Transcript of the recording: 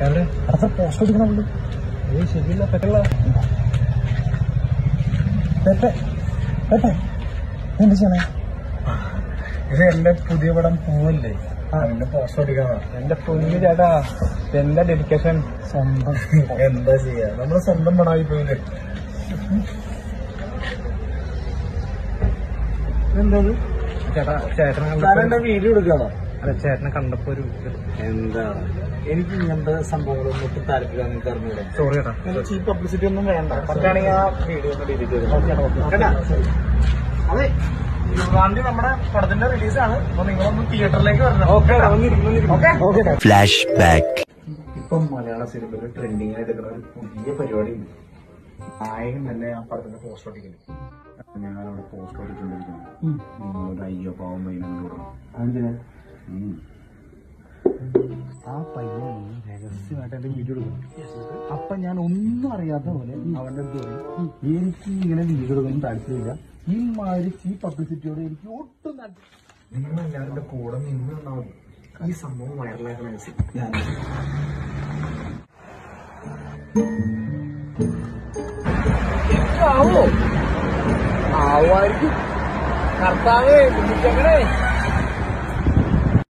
എവിടെ അടുത്ത പോസ്റ്റ് അടിക്കണുള്ളൂ ഏയ് ശരിയല്ല പറ്റുള്ള പെട്ടെ പെട്ടെ എന്ത് ചെയ്യണേ ഇത് എന്റെ പുതിയ പടം പോവല്ലേ അതിന്റെ പോസ്റ്റ് അടിക്കാനാ എന്റെ പൊന്നു ചേട്ടാ എന്റെ ഡെഡിക്കേഷൻ സ്വന്തം എന്താ ചെയ്യാ നമ്മള് സ്വന്തം പടമായി പോയില്ലേ എന്തത് ചേട്ടാ ചേട്ടനെ താനെന്റെ കണ്ടപ്പോ വീഡിയോ എടുക്കണോ അല്ല ചേട്ടനെ കണ്ടപ്പോ ഒരു എന്താ എനിക്ക് ഇങ്ങനത്തെ സംഭവങ്ങളൊന്നും ഒട്ടും താല്പര്യം നിങ്ങൾക്ക് അറിഞ്ഞൂടെ സോറി ചേട്ടാ ചീപ്പ് പബ്ലിസിറ്റി ഒന്നും വേണ്ട പറ്റുകയാണെങ്കിൽ ആ വീഡിയോ ഒന്ന് ഡിലീറ്റ് ചെയ്തു കേട്ടാ? അതെ ഇരുപതാം തീയതി നമ്മുടെ പടത്തിന്റെ റിലീസാണ് അപ്പൊ നിങ്ങളൊന്ന് തിയേറ്ററിലേക്ക് വരണം ഓക്കെ ഫ്ലാഷ് ബാക്ക് ഇപ്പം മലയാള സിനിമയിൽ ട്രെൻഡിങ് ആയിട്ട് എടുക്കുന്ന ഒരു പുതിയ പരിപാടി ഉണ്ട് നായകൻ തന്നെ ആ പടത്തിന്റെ പോസ്റ്റർ ഒട്ടിക്കല് ഞാൻ അവിടെ പോസ്റ്റർ ഒട്ടിക്കൊണ്ടിരിക്കുന്നു നിങ്ങളൊരു അയ്യോ പാവം പയ്യനോട് ആ പയ്യൻ രഹസ്യമായിട്ട് എന്റെ വീഡിയോ എടുക്കണം അപ്പൊ ഞാൻ ഒന്നും അറിയാത്ത പോലെ അവന്റെ അടുത്ത് പറയും എനിക്ക് ഇങ്ങനെ വീഡിയോ എടുക്കണം താല്പര്യമില്ല ഈ മാതിരി ഈ പബ്ലിസിറ്റിയോട് എനിക്ക് ഒട്ടും താല്പര്യം നിങ്ങൾ എല്ലാവരുടെ കൂടെ നിന്ന് നിന്നാൽ മതി ഈ സംഭവം വൈറലാക്കണ ഞാൻ ആവോ ആവുമായിരിക്കും കർത്താവേ കുഞ്ഞിച്ചങ്ങനെ